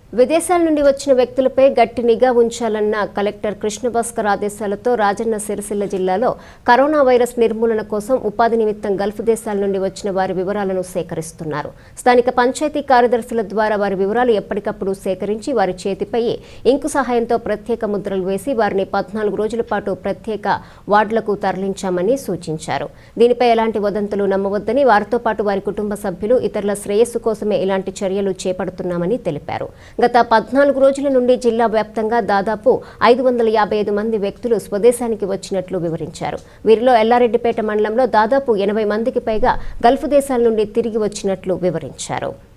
విదేశాల నుండి వచ్చిన వ్యక్తులపై గట్టి నిఘా ఉంచాలన్న కలెక్టర్ కృష్ణభాస్కర్ ఆదేశాలతో రాజన్న సిరిసిల్ల జిల్లాలో కరోనా వైరస్ నిర్మూలన కోసం ఉపాధి నిమిత్తం గల్ఫ్ దేశాల నుండి వచ్చిన వారి వివరాలను సేకరిస్తున్నారు స్థానిక పంచాయతీ కార్యదర్శుల ద్వారా వారి వివరాలు ఎప్పటికప్పుడు సేకరించి వారి చేతిపై ఇంకు సహాయంతో ప్రత్యేక ముద్రలు వేసి వారిని పద్నాలుగు రోజుల పాటు ప్రత్యేక వార్డులకు తరలించామని సూచించారు దీనిపై ఎలాంటి వదంతులు నమ్మవద్దని వారితో పాటు వారి కుటుంబ సభ్యులు ఇతరుల శ్రేయస్సు కోసమే ఇలాంటి చర్యలు చేపడుతున్నామని తెలిపారు గత పద్నాలుగు రోజుల నుండి జిల్లా వ్యాప్తంగా దాదాపు ఐదు వందల యాభై ఐదు మంది వ్యక్తులు స్వదేశానికి వచ్చినట్లు వివరించారు వీరిలో ఎల్లారెడ్డిపేట మండలంలో దాదాపు ఎనభై మందికి పైగా గల్ఫ్ దేశాల నుండి తిరిగి వచ్చినట్లు వివరించారు